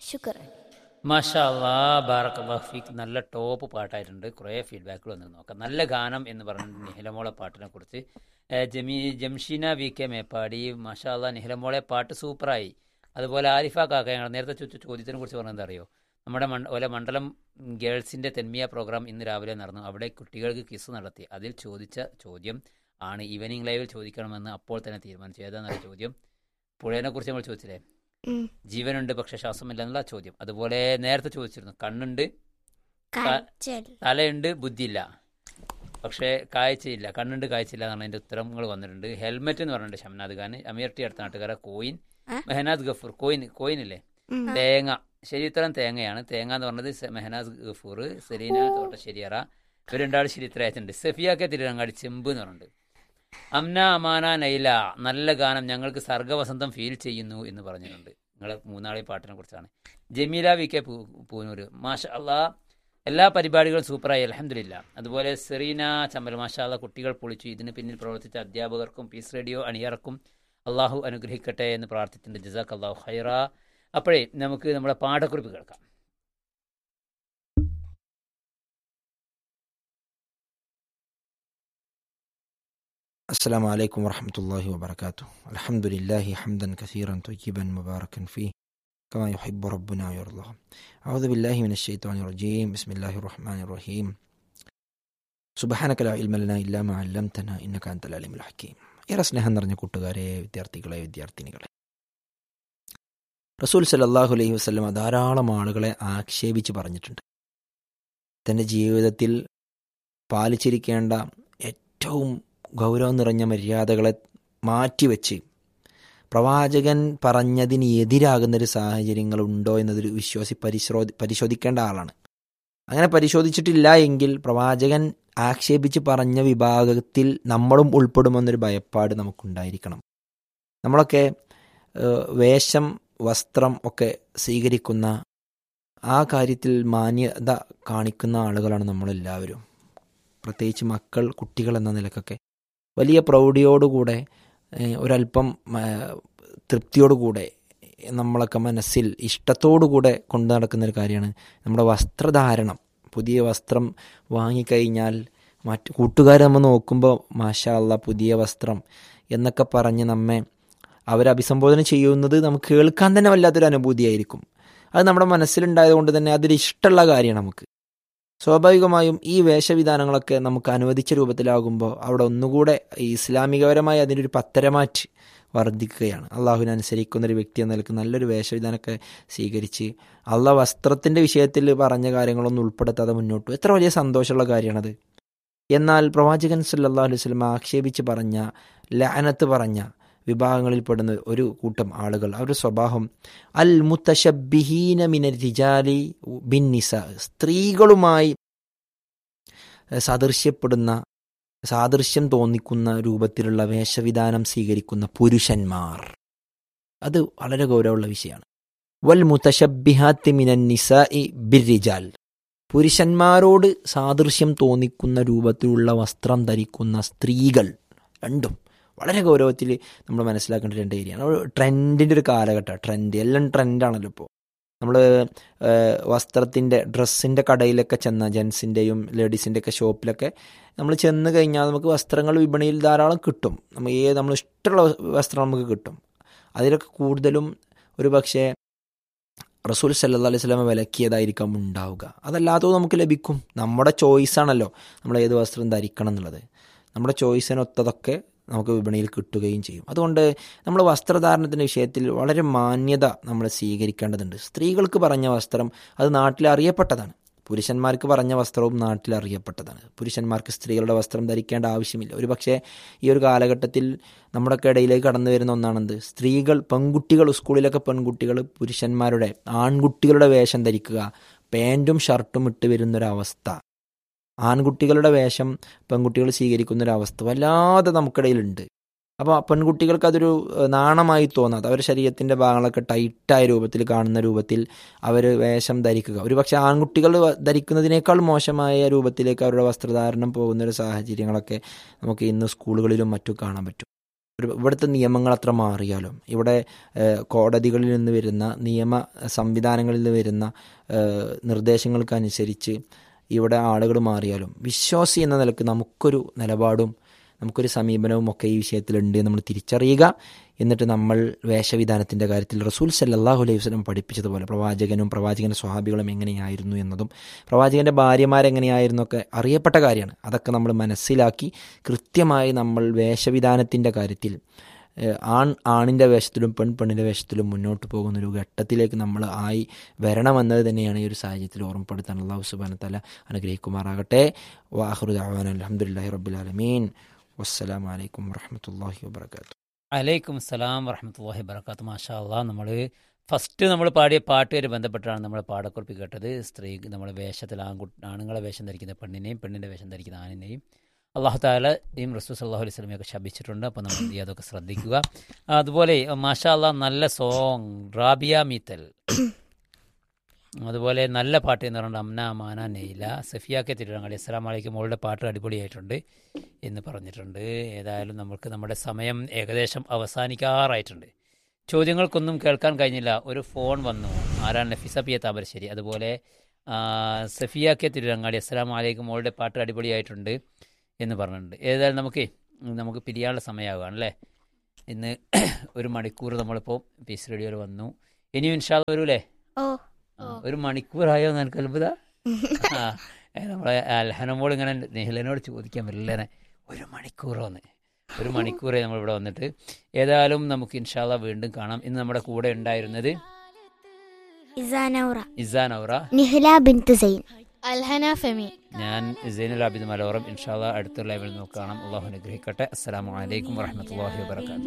ശുക്രൻ മാഷാ അല്ലാ ബാറക്കല്ലാഹു ഫീക്ക് നല്ല ടോപ്പ് പാട്ടായിട്ടുണ്ട് കുറേ ഫീഡ്ബാക്കുകൾ വന്ന് നോക്കാം നല്ല ഗാനം എന്ന് പറഞ്ഞിട്ട് നിഹിലമോളെ പാട്ടിനെ കുറിച്ച് ഏഹ് ജമീ ജംഷീന വി കെ മേപ്പാടി മാഷാ അല്ലാ നിഹിലമോളെ പാട്ട് സൂപ്പറായി അതുപോലെ ആരിഫ കാക്ക ഞങ്ങൾ നേരത്തെ ചോദിച്ച ചോദ്യത്തിനെ കുറിച്ച് പറഞ്ഞത് എന്താ അറിയോ നമ്മുടെ മണ്ഡ ഓലെ മണ്ഡലം ഗേൾസിൻ്റെ തെന്മിയ പ്രോഗ്രാം ഇന്ന് രാവിലെ നടന്നു അവിടെ കുട്ടികൾക്ക് കിസ് നടത്തി അതിൽ ചോദിച്ച ചോദ്യം ആണ് ഈവനിങ് ലൈവിൽ ചോദിക്കണമെന്ന് അപ്പോൾ തന്നെ തീരുമാനിച്ചു ഏതാണെന്നറിയ ചോദ്യം പുഴേനെ കുറിച്ച് നമ്മൾ ചോദിച്ചില്ലേ ഉം. ജീവനുണ്ട് പക്ഷെ ശ്വാസമില്ല എന്നുള്ള ചോദ്യം അതുപോലെ നേരത്തെ ചോദിച്ചിരുന്നു കണ്ണുണ്ട് കാഴ്ചൽ തലയുണ്ട് ബുദ്ധിയില്ല പക്ഷേ കാഴ്ചയില്ല കണ്ണുണ്ട് കാഴ്ചയില്ല എന്നാണ് അതിന്റെ ഉത്തരങ്ങൾ വന്നിട്ടുണ്ട് ഹെൽമെറ്റ് എന്ന് പറഞ്ഞിട്ടുണ്ട് ഷംനാദ് ഖാൻ അമീർ ടി അടുത്ത നാട്ടുകാരെ കോയിൻ ആ? മെഹനാദ് ഗഫൂർ കോയിൻ കോയിൻ ഇല്ലേ ഉം. തേങ്ങ ശരി ഉത്തരം തേങ്ങയാണ് തേങ്ങ എന്ന് പറഞ്ഞത് സെ- മെഹനാസ് ഗഫൂർ സെലീന തോട്ടശ്ശേരിയറ ഇവർ രണ്ടാൾ ശരി ഉത്തരം അയച്ചിട്ടുണ്ട് സെഫിയാക്കെ തിരുവങ്ങാടി ചെമ്പ് എന്ന് പറഞ്ഞിട്ടുണ്ട് അംന അമാന നൈല നല്ല ഗാനം ഞങ്ങൾക്ക് സർഗവസന്തം ഫീൽ ചെയ്യുന്നു എന്ന് പറഞ്ഞിട്ടുണ്ട് നിങ്ങളെ മൂന്നാളെ പാട്ടിനെ കുറിച്ചാണ് ജമീല വി കെ പൂ- പൂനൂർ മാഷ അള്ളാ എല്ലാ പരിപാടികളും സൂപ്പറായി അലഹമില്ല അതുപോലെ സെറീന ചമ്പൽ മാഷാള്ള കുട്ടികൾ പൊളിച്ചു ഇതിന് പിന്നിൽ പ്രവർത്തിച്ച അധ്യാപകർക്കും പീസ് റേഡിയോ അണിയറക്കും അള്ളാഹു അനുഗ്രഹിക്കട്ടെ എന്ന് പ്രാർത്ഥിച്ചിട്ടുണ്ട് ജസാഖ് അള്ളാഹു ഹൈറ അപ്പോഴേ നമുക്ക് നമ്മുടെ പാഠക്കുറിപ്പ് കേൾക്കാം السلام عليكم ورحمة الله وبركاته الحمد لله حمدا كثيرا طيبا مباركا فيه كما يحب ربنا ويرضاه أعوذ بالله من الشيطان الرجيم بسم الله الرحمن الرحيم سبحانك لا علم لنا إلا ما علمتنا إنك أنت العليم الحكيم ഏറെ സ്നേഹം നിറഞ്ഞ കൂട്ടുകാരെ വിദ്യാർത്ഥികളെ വിദ്യാർത്ഥിനികളെ റസൂൽ സല്ലല്ലാഹു അലൈഹി വസല്ലമ ധാരാളം ആളുകളെ ആക്ഷേപിച്ച് പറഞ്ഞിട്ടുണ്ട് തൻ്റെ ജീവിതത്തിൽ പാലിച്ചിരിക്കേണ്ട ഏറ്റവും ഗൗരവം നിറഞ്ഞ മര്യാദകളെ മാറ്റിവെച്ച് പ്രവാചകൻ പറഞ്ഞതിന് എതിരാകുന്നൊരു സാഹചര്യങ്ങൾ ഉണ്ടോ എന്നതൊരു വിശ്വാസി പരിശോധി പരിശോധിക്കേണ്ട ആളാണ് അങ്ങനെ പരിശോധിച്ചിട്ടില്ല എങ്കിൽ പ്രവാചകൻ ആക്ഷേപിച്ച് പറഞ്ഞ വിഭാഗത്തിൽ നമ്മളും ഉൾപ്പെടുമെന്നൊരു ഭയപ്പാട് നമുക്കുണ്ടായിരിക്കണം നമ്മളൊക്കെ ഏഹ്, വേഷം വസ്ത്രം ഒക്കെ സ്വീകരിക്കുന്ന ആ കാര്യത്തിൽ മാന്യത കാണിക്കുന്ന ആളുകളാണ് നമ്മളെല്ലാവരും പ്രത്യേകിച്ച് മക്കൾ കുട്ടികൾ എന്ന നിലക്കൊക്കെ വലിയ പ്രൗഢിയോടുകൂടെ ഏഹ്, ഒരല്പം ഏഹ്, തൃപ്തിയോടുകൂടെ നമ്മളൊക്കെ മനസ്സിൽ ഇഷ്ടത്തോടുകൂടെ കൊണ്ടു നടക്കുന്ന ഒരു കാര്യമാണ് നമ്മുടെ വസ്ത്രധാരണം പുതിയ വസ്ത്രം വാങ്ങിക്കഴിഞ്ഞാൽ മറ്റു കൂട്ടുകാർ നമ്മൾ നോക്കുമ്പോൾ മാഷാ അല്ല പുതിയ വസ്ത്രം എന്നൊക്കെ പറഞ്ഞ് നമ്മെ അവരഭിസംബോധന ചെയ്യുന്നത് നമുക്ക് കേൾക്കാൻ തന്നെ വല്ലാത്തൊരു അനുഭൂതിയായിരിക്കും അത് നമ്മുടെ മനസ്സിലുണ്ടായതുകൊണ്ട് തന്നെ അതൊരു ഇഷ്ടമുള്ള കാര്യമാണ് നമുക്ക് സ്വാഭാവികമായും ഈ വേഷവിധാനങ്ങളൊക്കെ നമുക്ക് അനുവദിച്ച രൂപത്തിലാകുമ്പോൾ അവിടെ ഒന്നുകൂടെ ഈ ഇസ്ലാമികപരമായി അതിനൊരു പത്തരമാറ്റ് വർദ്ധിക്കുകയാണ് അള്ളാഹുവിനെ അനുസരിക്കുന്ന ഒരു വ്യക്തി എന്ന നിലക്ക് നല്ലൊരു വേഷവിധാനമൊക്കെ സ്വീകരിച്ച് അള്ളാഹ് വസ്ത്രത്തിൻ്റെ വിഷയത്തിൽ പറഞ്ഞ കാര്യങ്ങളൊന്നും ഉൾപ്പെടുത്താതെ മുന്നോട്ട് പോയി. എത്ര വലിയ സന്തോഷമുള്ള കാര്യമാണത് എന്നാൽ പ്രവാചകൻ സല്ലല്ലാഹു അലൈഹി വസല്ലം ആക്ഷേപിച്ച് പറഞ്ഞ ലഅനത്ത് പറഞ്ഞ വിഭാഗങ്ങളിൽ പെടുന്ന ഒരു കൂട്ടം ആളുകൾ അവരുടെ സ്വഭാവം അൽ മുത്തശബിഹീന മിന റിജാലി ബിൻ നിസ സ്ത്രീകളുമായി സദൃശ്യപ്പെടുന്ന സാദൃശ്യം തോന്നിക്കുന്ന രൂപത്തിലുള്ള വേഷവിധാനം സ്വീകരിക്കുന്ന പുരുഷന്മാർ അത് വളരെ ഗൗരവമുള്ള വിഷയമാണ് വൽ മുത്തശബിഹാത്തി മിനൻ നിസാഇ ബിർരിജാൽ പുരുഷന്മാരോട് സാദൃശ്യം തോന്നിക്കുന്ന രൂപത്തിലുള്ള വസ്ത്രം ധരിക്കുന്ന സ്ത്രീകൾ രണ്ടും വളരെ ഗൗരവത്തിൽ നമ്മൾ മനസ്സിലാക്കേണ്ട രണ്ട് ഏരിയയാണ് ട്രെൻഡിൻ്റെ ഒരു കാലഘട്ടം ട്രെൻഡ് എല്ലാം ട്രെൻഡാണല്ലോ ഇപ്പോൾ നമ്മൾ വസ്ത്രത്തിൻ്റെ ഡ്രസ്സിൻ്റെ കടയിലൊക്കെ ചെന്ന ജെൻസിൻ്റെയും ലേഡീസിൻ്റെ ഒക്കെ ഷോപ്പിലൊക്കെ നമ്മൾ ചെന്ന് കഴിഞ്ഞാൽ നമുക്ക് വസ്ത്രങ്ങൾ വിപണിയിൽ ധാരാളം കിട്ടും നമ്മൾ ഏത് നമ്മൾ ഇഷ്ടമുള്ള വസ്ത്രം നമുക്ക് കിട്ടും അതിലൊക്കെ കൂടുതലും ഒരു പക്ഷേ റസൂൽ സല്ലാ അലൈഹി സ്വലാമ വിലക്കിയതായിരിക്കാം ഉണ്ടാവുക അതല്ലാത്തത് നമുക്ക് ലഭിക്കും നമ്മുടെ ചോയ്സാണല്ലോ നമ്മൾ ഏത് വസ്ത്രം ധരിക്കണം എന്നുള്ളത് നമ്മുടെ ചോയ്സിനൊത്തതൊക്കെ നമുക്ക് വിപണിയിൽ കിട്ടുകയും ചെയ്യും അതുകൊണ്ട് നമ്മൾ വസ്ത്രധാരണത്തിൻ്റെ വിഷയത്തിൽ വളരെ മാന്യത നമ്മൾ സ്വീകരിക്കേണ്ടതുണ്ട് സ്ത്രീകൾക്ക് പറഞ്ഞ വസ്ത്രം അത് നാട്ടിൽ അറിയപ്പെട്ടതാണ് പുരുഷന്മാർക്ക് പറഞ്ഞ വസ്ത്രവും നാട്ടിൽ അറിയപ്പെട്ടതാണ് പുരുഷന്മാർക്ക് സ്ത്രീകളുടെ വസ്ത്രം ധരിക്കേണ്ട ആവശ്യമില്ല ഒരു പക്ഷേ ഈ ഒരു കാലഘട്ടത്തിൽ നമ്മുടെയൊക്കെ ഇടയിലേക്ക് കടന്നു വരുന്ന ഒന്നാണെന്ത് സ്ത്രീകൾ പെൺകുട്ടികൾ സ്കൂളിലൊക്കെ പെൺകുട്ടികൾ പുരുഷന്മാരുടെ ആൺകുട്ടികളുടെ വേഷം ധരിക്കുക പാൻറ്റും ഷർട്ടും ഇട്ട് വരുന്നൊരവസ്ഥ ആൺകുട്ടികളുടെ വേഷം പെൺകുട്ടികൾ സ്വീകരിക്കുന്ന ഒരു അവസ്ഥ വല്ലാതെ നമുക്കിടയിലുണ്ട് അപ്പോൾ പെൺകുട്ടികൾക്ക് അതൊരു ഏഹ്, നാണമായി തോന്നാതെ അവരുടെ ശരീരത്തിൻ്റെ ഭാഗങ്ങളൊക്കെ ടൈറ്റായ രൂപത്തിൽ കാണുന്ന രൂപത്തിൽ അവർ വേഷം ധരിക്കുക ഒരു പക്ഷേ ആൺകുട്ടികൾ വ- ധരിക്കുന്നതിനേക്കാൾ മോശമായ രൂപത്തിലേക്ക് അവരുടെ വസ്ത്രധാരണം പോകുന്ന ഒരു സാഹചര്യങ്ങളൊക്കെ നമുക്ക് ഇന്ന് സ്കൂളുകളിലും മറ്റും കാണാൻ പറ്റും ഒരു ഇവിടുത്തെ നിയമങ്ങൾ അത്ര മാറിയാലും ഇവിടെ ഏഹ്, കോടതികളിൽ നിന്ന് വരുന്ന നിയമ സംവിധാനങ്ങളിൽ നിന്ന് വരുന്ന ഏഹ്, നിർദ്ദേശങ്ങൾക്കനുസരിച്ച് ഇവിടെ ആളുകൾ മാറിയാലും വിശ്വാസി എന്ന നിലക്ക് നമുക്കൊരു നിലപാടും നമുക്കൊരു സമീപനവും ഒക്കെ ഈ വിഷയത്തിലുണ്ട് എന്ന് നമ്മൾ തിരിച്ചറിയുക എന്നിട്ട് നമ്മൾ വേഷവിധാനത്തിൻ്റെ കാര്യത്തിൽ റസൂൽ സല്ലല്ലാഹു അലൈഹി വസല്ലം പഠിപ്പിച്ചതുപോലെ പ്രവാചകനും പ്രവാചകൻ്റെ സ്വഹാബികളും എങ്ങനെയായിരുന്നു എന്നതും പ്രവാചകൻ്റെ ഭാര്യമാരെങ്ങനെയായിരുന്നു ഒക്കെ അറിയപ്പെട്ട കാര്യമാണ് അതൊക്കെ നമ്മൾ മനസ്സിലാക്കി കൃത്യമായി നമ്മൾ വേഷവിധാനത്തിൻ്റെ കാര്യത്തിൽ ഏഹ്, ആൺ ആണിൻ്റെ വേഷത്തിലും പെൺ പെണ്ണിൻ്റെ വേഷത്തിലും മുന്നോട്ട് പോകുന്ന ഒരു ഘട്ടത്തിലേക്ക് നമ്മൾ ആയി വരണമെന്നത് തന്നെയാണ് ഈ ഒരു സാഹചര്യത്തിൽ ഓർമ്മപ്പെടുത്താൻ അള്ളാഹു സുബാന തല അനുഗ്രഹിക്കുമാറാകട്ടെ വാഹുദാൻ അലഹമുല്ലാഹി റബ്ബുലാലമീൻ വസ്സലാമലൈക്കും വറഹമത്തല്ലാഹി വാബർക്കാത്തു അലൈക്കും സലാം വറഹമത്തല്ലാഹി വബർക്കാത്തു മാഷാ അള്ളാഹ് നമ്മൾ ഫസ്റ്റ് നമ്മൾ പാടിയ പാട്ടുകാര് ബന്ധപ്പെട്ടാണ് നമ്മൾ പാടക്കുറിപ്പ് കേട്ടത് സ്ത്രീ നമ്മൾ വേഷത്തിൽ ആൺകുട്ടി ആണുങ്ങളെ വേഷം ധരിക്കുന്ന പെണ്ണിനെയും പെണ്ണിൻ്റെ വേഷം ധരിക്കുന്ന ആണിനെയും അള്ളാഹു താലയും റസൂൽ സല്ലാഹു അലൈഹി സ്വലമയൊക്കെ ശപിച്ചിട്ടുണ്ട് അപ്പോൾ നമ്മൾ എന്ത് ചെയ്യുക അതൊക്കെ ശ്രദ്ധിക്കുക അതുപോലെ മാഷാ അള്ളാഹ് നല്ല സോങ് റാബിയ മീത്തൽ അതുപോലെ നല്ല പാട്ട് എന്ന് പറഞ്ഞാൽ അമ്ന അമാന നെയ്ല സഫിയാക്കെ തിരുവങ്ങാടി അസ്സലാം വലൈക്കും മോളുടെ പാട്ട് അടിപൊളിയായിട്ടുണ്ട് എന്ന് പറഞ്ഞിട്ടുണ്ട് ഏതായാലും നമുക്ക് നമ്മുടെ സമയം ഏകദേശം അവസാനിക്കാറായിട്ടുണ്ട് ചോദ്യങ്ങൾക്കൊന്നും കേൾക്കാൻ കഴിഞ്ഞില്ല ഒരു ഫോൺ വന്നു ആരാണ് നഫീസ പി എ താമരശ്ശേരി അതുപോലെ ആ, സഫിയാക്കെ തിരുവങ്ങാടി അസ്സലാം വലൈക്കും മോളുടെ പാട്ട് അടിപൊളിയായിട്ടുണ്ട് എന്ന് പറഞ്ഞിട്ടുണ്ട് ഏതായാലും നമുക്ക് നമുക്ക് പിരിയാനുള്ള സമയമാവുകയാണ് അല്ലേ ഇന്ന് ഒരു മണിക്കൂർ നമ്മളിപ്പോൾ പീസ് റേഡിയോയിൽ വന്നു ഇനിയും ഇൻഷാല്ല വരൂലേ ഓ ആ, ഒരു മണിക്കൂറായോ എന്ന് എനിക്ക് അത്ഭുത ആ ഏ, നമ്മളെ അൽഹനമോൾ ഇങ്ങനെ നെഹിലനോട് ചോദിക്കാൻ പറ്റില്ലേനെ ഒരു മണിക്കൂറോന്ന് ഒരു മണിക്കൂറേ നമ്മൾ ഇവിടെ വന്നിട്ട് ഏതായാലും നമുക്ക് ഇൻഷാല്ല വീണ്ടും കാണാം ഇന്ന് നമ്മുടെ കൂടെ ഉണ്ടായിരുന്നത് ഇസാനൗറ ഇസാൻ ഔറ നിഹ്ല ബിൻത്ത് സൈൻ അൽഹന ഫെമി ഞാൻ സൈനുൽ ആബിദ് മലോറം ഇൻഷാല്ല അടുത്ത ലൈവിൽ നോക്കാം അള്ളാഹു അനുഗ്രഹിക്കട്ടെ അസ്സലാമു അലൈക്കും വറഹമത്തല്ലാഹി വാബർക്കാത്തു